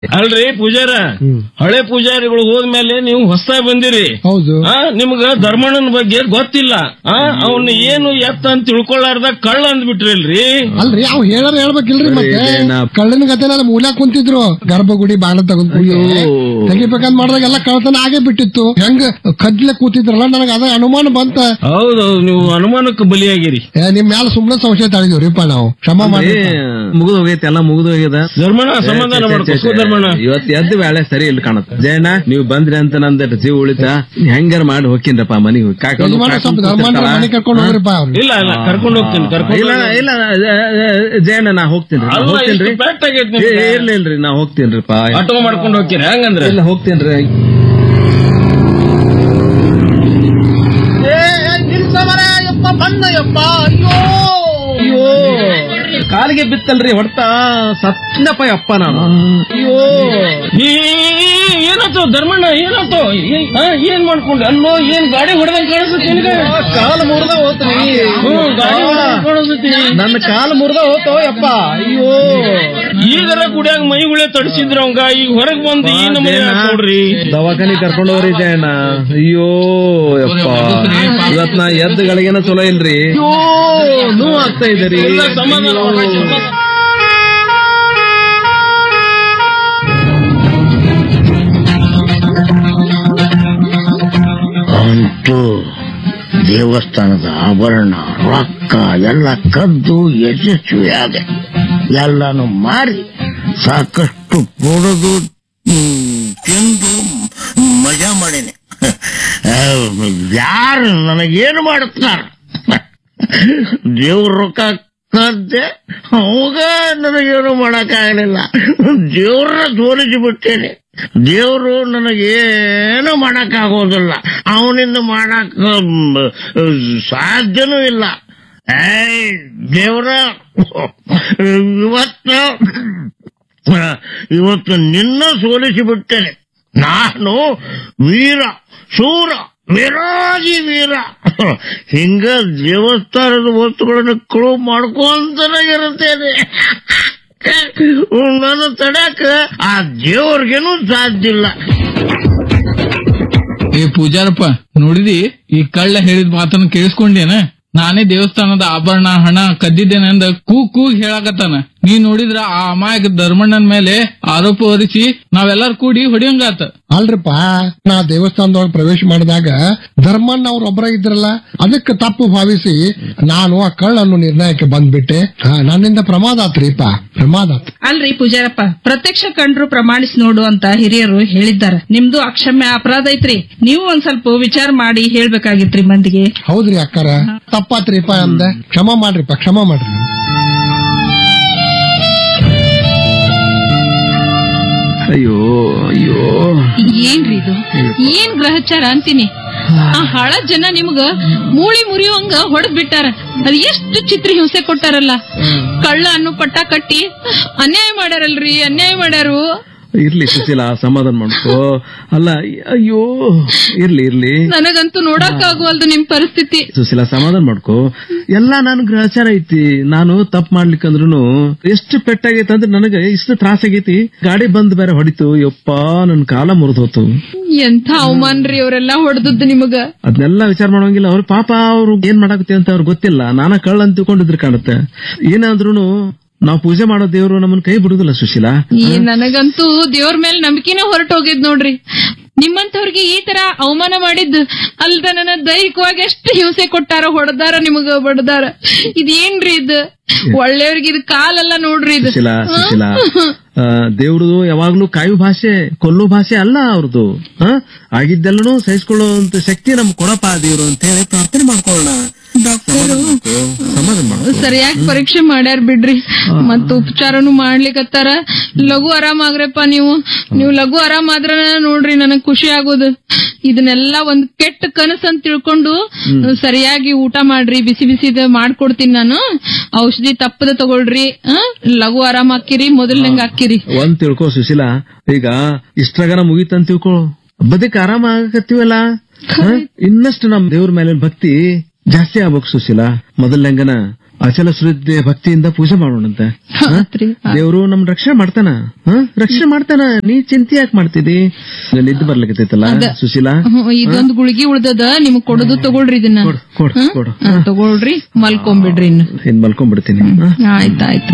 ಅಲ್ರಿ ಪೂಜಾರ ಹಳೆ ಪೂಜಾರಿಗಳು ಹೋದ್ಮೇಲೆ ನೀವು ಹೊಸದಾಗಿ ಬಂದಿರಿ ಹೌದು ಆ ನಿಮ್ಗ ಧರ್ಮಣ್ಣನ ಬಗ್ಗೆ ಗೊತ್ತಿಲ್ಲ ಆ ಅವನ್ನ ಏನು ಎತ್ತ ಅಂತ ತಿಳ್ಕೊಳ್ಳಾರ್ದ ಕಳ್ಳ ಅಂದ್ಬಿಟ್ರಲ್ರಿ ಅಲ್ರಿ ಅವ್ ಹೇಳಾರ ಹೇಳ್ಬೇಕಿಲ್ರಿ ಮತ್ತೆ ಇದೇನ? ಕಳ್ಳನ ಗತೆಲ್ಲ ಮೂಲ್ಯಾಗ ಕುಂತಿದ್ರು ಗರ್ಭಗುಡಿ ಬಾಣ ತಗೊಂಡ್ ತೆಗಿಬೇಕಂತ ಮಾಡಿದಾಗ ಎಲ್ಲ ಕಳ್ತನ ಆಗೇ ಬಿಟ್ಟಿತ್ತು ಹೆಂಗ್ ಕದ್ಲೆ ಕೂತಿದ್ರಲ್ಲ ನನಗ ಅದ ಅನುಮಾನ ಬಂತ ಹೌದೌದು ನೀವು ಅನುಮಾನಕ್ಕೆ ಬಲಿಯಾಗಿರಿ ಏ, ನಿಮ್ ಮ್ಯಾಲ ಸುಮ್ನೆ ಸಂಶಯ ತಳಿದಿವ್ರಿಪ್ಪ ನಾವು ಕ್ಷಮ ಮಾಡಿ ಮುಗಿದು ಹೋಗೈತೆ ಎಲ್ಲ ಮುಗಿದು ಹೋಗ್ಯದ ಧರ್ಮಣ್ಣ ಸಮಾಧಾನ ಮಾಡ್ಕೋ ಧರ್ಮಣ್ಣ ಇವತ್ ಎದ್ದು ಬೇಳೆ ಸರಿ ಇಲ್ಲ ಕಾಣುತ್ತೆ ಜಯಣ್ಣ ನೀವು ಬಂದ್ರಿ ಅಂತ ನಂದಟ್ ಜೀವ ಉಳಿತ ಹೆಂಗಾರ ಮಾಡಿ ಹೋಗ್ತೀನ್ರಪ್ಪ ಮನಿಗೆ ಹೋಗಿ ಕಾಕೊಂಡು ಯಜಮಾನ ಸ್ವಲ್ಪ ಧರ್ಮಾಂತರ ಮನೆ ಕರ್ಕೊಂಡು ಹೋಗ್ರಿಪ್ಪ ಅವ್ರಿಗೆ ಇಲ್ಲ ಇಲ್ಲ ಕರ್ಕೊಂಡು ಹೋಗ್ತೀನಿ ಕರ್ಕೊಂಡು ಇಲ್ಲ ಇಲ್ಲ ಜಯಣ್ಣ ನಾ ಹೋಗ್ತೀನಿ ಅಲ್ಲ, ಹೋಗ್ತೇನ್ರಿ ಇಷ್ಟು ಪ್ಯಾಕ್ಟ್ ಆಗೈತೆ ಏ, ನಿಮ್ಗೆ. ಇರ್ಲಿ ಇಲ್ರಿ ನಾ ಹೋಗ್ತೇನ್ರಿಪ್ಪ ಆಟೋ ಮಾಡ್ಕೊಂಡು ಹೋಗ್ತೀರಿ ಹಂಗಂದ್ರೆ ಇಲ್ಲ ಹೋಗ್ತೇನ್ರಿ ಅಯ್ಯೋ ಕಾಲಿಗೆ ಬಿತ್ತಲ್ರಿ ಹೊಡ್ತಾ ಸತ್ನಪ್ಪ ಯಪ್ಪ ನಾನು ಅಯ್ಯೋ ಈ ಏನಾಯ್ತು ಧರ್ಮಣ್ಣ ಏನಾಯ್ತು ಏ- ಆ, ಏನ್ ಮಾಡ್ಕೊಂಡೆ ಅಲ್ಲೋ ಏನ್ ಗಾಡಿ ಹೊಡೆದಂಗ್ ಕಾಣಿಸುತ್ತೆ ನಿನಗೆ ಕಾಲು ಮುರಿದ ಹೋತ್ರಿ ಹ್ಮ್, ಗಾಡಿ ಹೊಡೆದಂಗ್ ಕಾಣಿಸುತ್ತೆ ನನ್ನ ಕಾಲು ಮುರಿದ ಹೋತೋ ಯಪ್ಪ ಅಯ್ಯೋ ಈಗರ ಕುಡಿಯಾಗ ಮೈಗುಳೆ ತಡಿಸಿದ್ರ ಅವಂಗ ಈಗ ಹೊರಗ್ ಬಂದು ಈ ನಮೂನೆ ಆತ್ ನೋಡ್ರಿ ದವಾಖಾನಿ ಕರ್ಕೊಂಡು ಹೋಗ್ರಿ ಜಯಣ್ಣ ಅಯ್ಯೋ ಯಪ್ಪ ಇವತ್ ನಾ ಎದ್ದು ಗಳಿಗೆನ ಚಲೋ ಇಲ್ರಿ ಅಯ್ಯೋ ನೋವು ಆಗ್ತಾ ಇದೆ ರೀ ಎಲ್ಲ ಸಮಾಧಾನ ಮಾಡ್ಕೊಳ್ಳಿ, ಸಮಾಧಾನ. ಅಂತೂ ದೇವಸ್ಥಾನದ ಆಭರಣ ರೊಕ್ಕ ಎಲ್ಲ ಕದ್ದು ಯಶಸ್ವಿಯಾದೆ ಎಲ್ಲಾನು ಮಾರಿ ಸಾಕಷ್ಟು ಕುಡಿದು ಹ್ಮ್, ತಿಂದು ಮಜಾ ಮಾಡೀನಿ ಯಾರು ನನಗೇನು ಮಾಡುತ್ತಾರ ದೇವ್ರ ರೊಕ್ಕ ಕದ್ದೆ ಅವಾಗ ನನಗೇನು ಮಾಡಕ್ಕಾಗಲಿಲ್ಲ ದೇವ್ರನ್ನ ತೋರಿಸಿ ಬಿಟ್ಟೇನೆ ದೇವ್ರು ನನಗೇನು ಮಾಡಕ್ಕಾಗೋದಿಲ್ಲ ಅವನಿಂದ ಮಾಡಕ್ ಮ್, ಸಾಧ್ಯನೂ ಇಲ್ಲ ಏಯ್ ದೇವ್ರ ಇವತ್ತು ಇವತ್ತು ನಿನ್ನ ಸೋಲಿಸಿ ಬಿಟ್ಟೇನೆ ನಾನು ವೀರ ಶೂರ ವಿರಾಜಿ ವೀರ ಹಿಂಗ ದೇವಸ್ಥಾನದ ವಸ್ತುಗಳನ್ನು ಕಳು ಮಾಡ್ಕೊಂತನೇ ಇರುತ್ತೇನೆ ನನ್ನ ತಡಕ ಆ ದೇವ್ರಿಗೇನು ಸಾಧ್ಯ ಇಲ್ಲ ಏ ಪೂಜಾರಪ್ಪ ನೋಡಿದಿ ಈ ಕಳ್ಳ ಹೇಳಿದ ಮಾತನ್ನ ಕೇಳಿಸ್ಕೊಂಡೇನ ನಾನೇ ದೇವಸ್ಥಾನದ ಆಭರಣ ಹಣ ಕದ್ದಿದ್ದೇನೆ ಅಂದ ಕೂ ಕೂಗ್ ಹೇಳಾಕತ್ತಾನ ನೀ ನೋಡಿದ್ರ ಆ ಅಮಾಯಕ ಧರ್ಮಣ್ಣನ ಮೇಲೆ ಆರೋಪ ಹೊರಿಸಿ ನಾವೆಲ್ಲಾರು ಕೂಡಿ ಹೊಡಿಯಂಗಾತ ಅಲ್ರಿಪ್ಪ ನಾ ದೇವಸ್ಥಾನದೊಳಗೆ ಪ್ರವೇಶ ಮಾಡಿದಾಗ ಧರ್ಮಣ್ಣ ಅವ್ರ ಒಬ್ಬರ ಇದ್ರಲ್ಲ ಅದಕ್ಕೆ ತಪ್ಪು ಭಾವಿಸಿ ನಾನು ಆ ಕಳ್ಳನ್ನು ನಿರ್ಣಯಕ್ಕೆ ಬಂದ್ಬಿಟ್ಟೆ ಹಾ, ನನ್ನಿಂದ ಪ್ರಮಾದ ಆತ್ರಿಪ್ಪ ಪ್ರಮಾದ ಆತ್ ಅಲ್ರಿ ಪೂಜಾರಪ್ಪ ಪ್ರತ್ಯಕ್ಷ ಕಂಡ್ರು ಪ್ರಮಾಣಿಸಿ ನೋಡು ಅಂತ ಹಿರಿಯರು ಹೇಳಿದ್ದಾರೆ ನಿಮ್ದು ಅಕ್ಷಮ್ಯ ಅಪರಾಧ ಐತ್ರಿ ನೀವು ಒಂದ್ ಸ್ವಲ್ಪ ವಿಚಾರ ಮಾಡಿ ಹೇಳ್ಬೇಕಾಗಿತ್ರಿ ಮಂದಿಗೆ ಹೌದ್ರಿ ಅಕ್ಕಾರ ತಪ್ಪಾತ್ರಿಪ್ಪ ಅಂದೆ ಕ್ಷಮ ಮಾಡ್ರಿಪ್ಪ ಕ್ಷಮ ಮಾಡ್ರಿ ಅಯ್ಯೋ ಅಯ್ಯೋ ಏನ್ರಿ ಇದು ಏನ್ ಗ್ರಹಚಾರ ಅಂತೀನಿ ಆ ಹಳ ಜನ ನಿಮ್ಗ ಮೂಳಿ ಮುರಿಯುವಂಗ ಹೊಡೆದ್ ಬಿಟ್ಟಾರ ಅದ್ ಎಷ್ಟು ಚಿತ್ರ ಹಿಂಸೆ ಕೊಟ್ಟಾರಲ್ಲ ಕಳ್ಳ ಅನ್ನೋ ಪಟ್ಟ ಕಟ್ಟಿ ಅನ್ಯಾಯ ಮಾಡ್ಯಾರಲ್ರಿ ಅನ್ಯಾಯ ಮಾಡ್ಯಾರು ಇರ್ಲಿ ಸುಶೀಲ ಸಮಾಧಾನ ಮಾಡ್ಕೋ ಅಲ್ಲ ಅಯ್ಯೋ ಇರ್ಲಿ ಇರ್ಲಿ ನನಗಂತೂ ನೋಡಕ್ ಆಗುವಲ್ದು ನಿಮ್ ಪರಿಸ್ಥಿತಿ ಸುಶೀಲ ಸಮಾಧಾನ ಮಾಡ್ಕೋ ಎಲ್ಲಾ ನನ್ ಗ್ರಹಚಾರ ಐತಿ ನಾನು ತಪ್ಪು ಮಾಡ್ಲಿಕ್ಕಂದ್ರೂ ಎಷ್ಟು ಪೆಟ್ಟಾಗೈತೆ ಅಂದ್ರೆ ನನಗೆ ಇಷ್ಟು ತ್ರಾಸ ಆಗೈತಿ ಗಾಡಿ ಬಂದ್ ಬೇರೆ ಹೊಡಿತು ಯಪ್ಪ ನನ್ ಕಾಲ ಮುರಿದು ಹೋತು ಎಂಥ ಅವಮಾನ್ರಿ ಅವರೆಲ್ಲಾ ಹೊಡೆದದ್ದು ನಿಮಗ ಅದನ್ನೆಲ್ಲ ವಿಚಾರ ಮಾಡೋಂಗಿಲ್ಲ ಅವ್ರ ಪಾಪ ಅವ್ರು ಏನ್ ಮಾಡಾಕತ್ತೆ ಅಂತ ಅವ್ರಿಗೆ ಗೊತ್ತಿಲ್ಲ ನಾನ ಕಳ್ಳ ಅಂತ ತಿಳ್ಕೊಂಡಿದ್ರು ಕಾಣುತ್ತೆ ಏನಾದ್ರೂ ನಾವು ಪೂಜೆ ಮಾಡೋ ದೇವ್ರು ನಮ್ಮನ್ನ ಕೈ ಬಿಡುದಿಲ್ಲ ಸುಶೀಲಾ ಈ ನನಗಂತೂ ದೇವ್ರ ಮೇಲೆ ನಂಬಿಕೆನೇ ಹೊರಟೋಗಿದ್ ನೋಡ್ರಿ ನಿಮ್ಮಂತವ್ರಿಗೆ ಈ ತರ ಅವಮಾನ ಮಾಡಿದ್ದು ಅಲ್ದ ನನ್ನ ದೈಹಿಕವಾಗಿ ಎಷ್ಟು ಹಿಂಸೆ ಕೊಟ್ಟಾರ ಹೊಡೆದಾರ ನಿಮಗ ಬಡದಾರ ಇದೇನ್ರಿ ಇದು ಒಳ್ಳೆಯವ್ರಿಗೆ ಇದು ಕಾಲೆಲ್ಲ ನೋಡ್ರಿ ಇದು ಸುಶೀಲಾ ಸುಶೀಲಾ ಆ, ದೇವ್ರದು ಯಾವಾಗ್ಲೂ ಕಾಯು ಭಾಷೆ ಕೊಲ್ಲೋ ಭಾಷೆ ಅಲ್ಲ ಅವ್ರದ್ದು ಹ ಆಗಿದ್ದೆಲ್ಲನೂ ಸಹಿಸ್ಕೊಳ್ಳುವಂತ ಶಕ್ತಿ ನಮ್ ಕೊಡಪ್ಪ ದೇವ್ರು ಅಂತ ಹೇಳಿ ಪ್ರಾರ್ಥನೆ ಮಾಡ್ಕೊಳ್ಳೋಣ ಸಮಾಧಾನ ಮಾಡು ಸರಿಯಾಗಿ ಪರೀಕ್ಷೆ ಮಾಡ್ಯಾರ ಬಿಡ್ರಿ ಮತ್ತ ಉಪಚಾರನು ಮಾಡ್ಲಿಕತ್ತಾರ ಲಘು ಆರಾಮಾಗ್ರಪ್ಪ ನೀವು ನೀವು ಲಘು ಆರಾಮಾದ್ರ ನೋಡ್ರಿ ನನಗ್ ಖುಷಿ ಆಗೋದು ಇದನ್ನೆಲ್ಲ ಒಂದ್ ಕೆಟ್ಟ ಕನಸು ಅಂತ ತಿಳ್ಕೊಂಡು ಸರಿಯಾಗಿ ಊಟ ಮಾಡ್ರಿ ಬಿಸಿ ಬಿಸಿದ ಮಾಡ್ಕೊಡ್ತೀನಿ ನಾನು ಔಷಧಿ ತಪ್ಪದ ತಗೊಳ್ರಿ ಆ? ಲಘು ಆರಾಮ್ ಹಾಕಿರಿ ಮೊದಲ್ನಂಗ ಹಾಕಿರಿ ಒಂದ್ ತಿಳ್ಕೊ ಸುಶೀಲಾ ಈಗ ಇಷ್ಟ್ರಾಗನ ಮುಗೀತಂತ ತಿಳ್ಕೊ ಬದುಕ್ ಆರಾಮ ಆಗಕತ್ತೀವಲ್ಲ ಹ? ಇನ್ನಷ್ಟು ನಮ್ ದೇವ್ರ ಮೇಲೆ ಭಕ್ತಿ ಜಾಸ್ತಿ ಆಗ್ಬೇಕು ಸುಶೀಲಾ ಮೊದಲ್ನಂಗನ ಅಚಲ ಶ್ರದ್ಧೆ ಭಕ್ತಿಯಿಂದ ಪೂಜೆ ಮಾಡೋಣಂತೆ ಆತ್ರಿ. ದೇವ್ರು ನಮ್ ರಕ್ಷಣೆ ಮಾಡ್ತಾನ ಹ? ರಕ್ಷಣೆ ಮಾಡ್ತಾನ ನೀ ಚಿಂತೆ ಯಾಕೆ ಮಾಡ್ತಿದಿ ನಿದ್ದೆ ಬರ್ಲಿಕ್ಕೈತಲ್ಲ ಸುಶೀಲಾ ಹ್ಮ್, ಇದೊಂದ್ ಗುಳಿಗಿ ಉಳ್ದದ ನಿಮಗ್ ಕೊಡೋದು ತಗೊಳ್ರಿ ಇದನ್ನ ಕೊಡು ಕೊಡು ಹ್ಮ್? ಕೊಡು ಹಾ, ತಗೊಳ್ರಿ ಮಲ್ಕೊಂಬಿಡ್ರಿ ಇನ್ನು ಇನ್ ಮಲ್ಕೊಂಡ್ಬಿಡ್ತೀನಿ ಹ? ಆಯ್ತಾಯ್ತು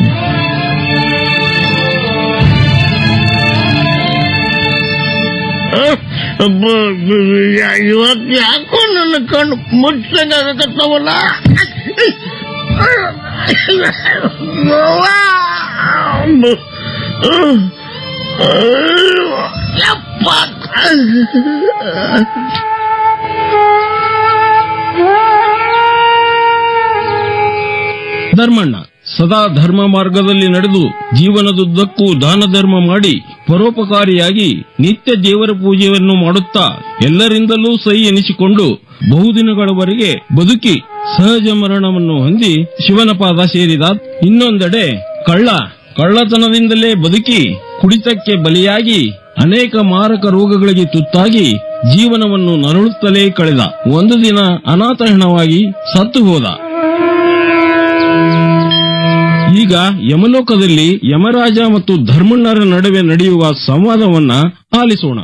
ಇವತ್ತು ಯಾಕೋ ನನ್ನ ಕಣ್ಣು ಮುಚ್ಚಂಗಾಗತ್ತವಲ್ಲ ಧರ್ಮಣ್ಣ ಸದಾ ಧರ್ಮ ಮಾರ್ಗದಲ್ಲಿ ನಡೆದು ಜೀವನದುದ್ದಕ್ಕೂ ದಾನ ಧರ್ಮ ಮಾಡಿ ಪರೋಪಕಾರಿಯಾಗಿ ನಿತ್ಯ ದೇವರ ಪೂಜೆಯನ್ನು ಮಾಡುತ್ತಾ ಎಲ್ಲರಿಂದಲೂ ಸೈ ಎನಿಸಿಕೊಂಡು ಬಹುದಿನಗಳವರೆಗೆ ಬದುಕಿ ಸಹಜ ಮರಣವನ್ನು ಹೊಂದಿ ಶಿವನ ಪಾದ ಸೇರಿದ ಇನ್ನೊಂದೆಡೆ ಕಳ್ಳ ಕಳ್ಳತನದಿಂದಲೇ ಬದುಕಿ ಕುಡಿತಕ್ಕೆ ಬಲಿಯಾಗಿ ಅನೇಕ ಮಾರಕ ರೋಗಗಳಿಗೆ ತುತ್ತಾಗಿ ಜೀವನವನ್ನು ನರಳುತ್ತಲೇ ಕಳೆದ ಒಂದು ದಿನ ಅನಾಥಹಣವಾಗಿ ಸತ್ತು ಹೋದ ಈಗ ಯಮಲೋಕದಲ್ಲಿ ಯಮರಾಜ ಮತ್ತು ಧರ್ಮಣ್ಣರ ನಡುವೆ ನಡೆಯುವ ಸಂವಾದವನ್ನ ಆಲಿಸೋಣ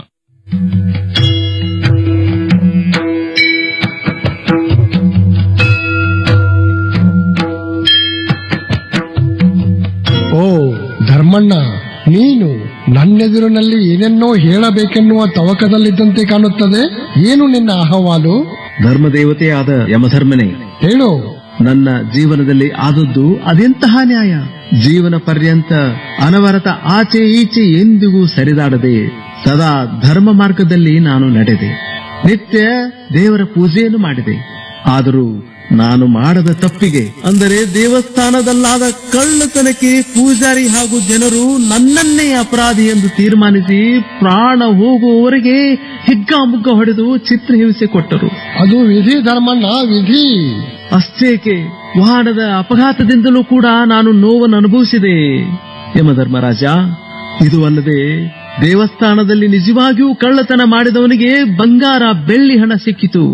ಓ ಧರ್ಮಣ್ಣ ನೀನು ನನ್ನೆದುರಿನಲ್ಲಿ ಏನೆನ್ನೋ ಹೇಳಬೇಕೆನ್ನುವ ತವಕದಲ್ಲಿದ್ದಂತೆ ಕಾಣುತ್ತದೆ ಏನು ನಿನ್ನ ಅಹವಾಲು ಧರ್ಮದೇವತೆ ಆದ ಯಮಧರ್ಮನೇ ಹೇಳು ನನ್ನ ಜೀವನದಲ್ಲಿ ಆದದ್ದು ಅದೆಂತಹ ನ್ಯಾಯ ಜೀವನ ಪರ್ಯಂತ ಅನವರತ ಆಚೆ ಈಚೆ ಎಂದಿಗೂ ಸರಿದಾಡದೆ ಸದಾ ಧರ್ಮ ಮಾರ್ಗದಲ್ಲಿ ನಾನು ನಡೆದೆ ನಿತ್ಯ ದೇವರ ಪೂಜೆಯನ್ನು ಮಾಡಿದೆ ಆದರೂ ನಾನು ಮಾಡದ ತಪ್ಪಿಗೆ ಅಂದರೆ ದೇವಸ್ಥಾನದಲ್ಲಾದ ಕಳ್ಳತನಕ್ಕೆ ಪೂಜಾರಿ ಹಾಗೂ ಜನರು ನನ್ನನ್ನೇ ಅಪರಾಧಿ ಎಂದು ತೀರ್ಮಾನಿಸಿ ಪ್ರಾಣ ಹೋಗುವವರೆಗೆ ಹಿಗ್ಗಾಮುಗ್ಗ ಹೊಡೆದು ಚಿತ್ರಹಿಂಸೆ ಕೊಟ್ಟರು ಅದು ವಿಧಿ ಧರ್ಮಣ್ಣ ವಿಧಿ ಅಷ್ಟೇಕೆ ವಾಹನದ ಅಪಘಾತದಿಂದಲೂ ಕೂಡ ನಾನು ನೋವನ್ನು ಅನುಭವಿಸಿದೆ ಯಮಧರ್ಮರಾಜ ಇದು ಅಲ್ಲದೆ ದೇವಸ್ಥಾನದಲ್ಲಿ ನಿಜವಾಗಿಯೂ ಕಳ್ಳತನ ಮಾಡಿದವನಿಗೆ ಬಂಗಾರ ಬೆಳ್ಳಿ ಹಣ ಸಿಕ್ಕಿತು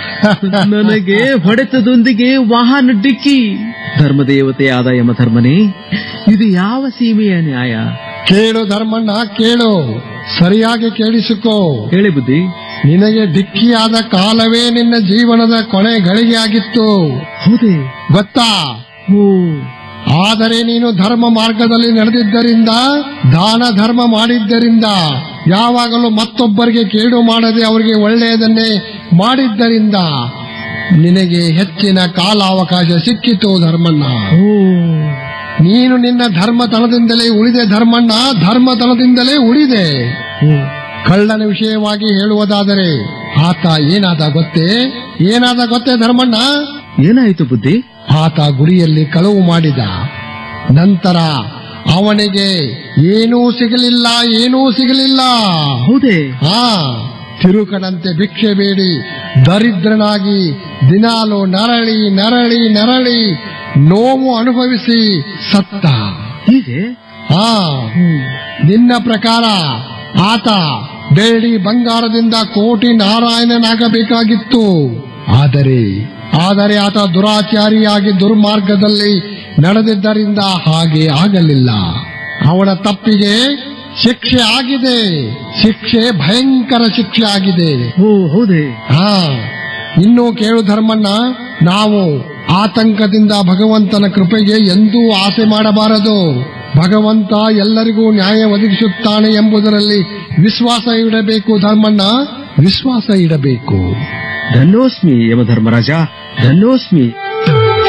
ನನಗೆ ಹೊಡೆತದೊಂದಿಗೆ ವಾಹನ ಡಿಕ್ಕಿ ಧರ್ಮದೇವತೆಯಾದ ಯಮಧರ್ಮನೇ ಇದು ಯಾವ ಸೀಮೆಯ ನ್ಯಾಯ ಕೇಳು ಧರ್ಮಣ್ಣ ಕೇಳು ಸರಿಯಾಗಿ ಕೇಳಿಸಿಕೋ ಹೇಳಿ ಬುದ್ಧಿ ನಿನಗೆ ಡಿಕ್ಕಿಯಾದ ಕಾಲವೇ ನಿನ್ನ ಜೀವನದ ಕೊನೆ ಗಳಿಗೆ ಆಗಿತ್ತು ಹೌದೇ ಗೊತ್ತಾ ಓ ಆದರೆ ನೀನು ಧರ್ಮ ಮಾರ್ಗದಲ್ಲಿ ನಡೆದಿದ್ದರಿಂದ ದಾನ ಧರ್ಮ ಮಾಡಿದ್ದರಿಂದ ಯಾವಾಗಲೂ ಮತ್ತೊಬ್ಬರಿಗೆ ಕೇಡು ಮಾಡದೆ ಅವರಿಗೆ ಒಳ್ಳೆಯದನ್ನೇ ಮಾಡಿದ್ದರಿಂದ ನಿನಗೆ ಹೆಚ್ಚಿನ ಕಾಲಾವಕಾಶ ಸಿಕ್ಕಿತು ಧರ್ಮಣ್ಣ ಓ ನೀನು ನಿನ್ನ ಧರ್ಮತನದಿಂದಲೇ ಉಳಿದೆ ಧರ್ಮಣ್ಣ ಧರ್ಮತನದಿಂದಲೇ ಉಳಿದೆ ಓ ಕಳ್ಳನ ವಿಷಯವಾಗಿ ಹೇಳುವುದಾದರೆ ಆತ ಏನಾದ ಗೊತ್ತೇ ಏನಾದ ಗೊತ್ತೇ ಧರ್ಮಣ್ಣ ಏನಾಯ್ತು ಬುದ್ಧಿ ಆತ ಗುರಿಯಲ್ಲಿ ಕಳವು ಮಾಡಿದ ನಂತರ ಅವನಿಗೆ ಏನೂ ಸಿಗಲಿಲ್ಲ ಏನೂ ಸಿಗಲಿಲ್ಲ ಹೌದೇ ಹಾ ತಿರುಕನಂತೆ ಭಿಕ್ಷೆ ಬೇಡಿ ದರಿದ್ರನಾಗಿ ದಿನಾಲು ನರಳಿ ನರಳಿ ನರಳಿ ನೋವು ಅನುಭವಿಸಿ ಸತ್ತ ಹೀಗೆ ಹಾ ನಿನ್ನ ಪ್ರಕಾರ ಆತ ಬೆಳ್ಳಿ ಬಂಗಾರದಿಂದ ಕೋಟಿ ನಾರಾಯಣನಾಗಬೇಕಾಗಿತ್ತು ಆದರೆ ಆದರೆ ಆತ ದುರಾಚಾರಿಯಾಗಿ ದುರ್ಮಾರ್ಗದಲ್ಲಿ ನಡೆದಿದ್ದರಿಂದ ಹಾಗೆ ಆಗಲಿಲ್ಲ ಅವನ ತಪ್ಪಿಗೆ ಶಿಕ್ಷೆ ಆಗಿದೆ ಶಿಕ್ಷೆ ಭಯಂಕರ ಶಿಕ್ಷೆ ಆಗಿದೆ ಓ ಹೌದೇ ಹಾ ಇನ್ನು ಕೇಳು ಧರ್ಮಣ್ಣ ನಾವು ಆತಂಕದಿಂದ ಭಗವಂತನ ಕೃಪೆಗೆ ಎಂದೂ ಆಸೆ ಮಾಡಬಾರದು ಭಗವಂತ ಎಲ್ಲರಿಗೂ ನ್ಯಾಯ ಒದಗಿಸುತ್ತಾನೆ ಎಂಬುದರಲ್ಲಿ ವಿಶ್ವಾಸ ಇಡಬೇಕು ಧರ್ಮಣ್ಣ ವಿಶ್ವಾಸ ಇಡಬೇಕು ಧನ್ಯೋಸ್ಮಿ ಯಮಧರ್ಮರಾಜ ಧನ್ಯೋಸ್ಮಿ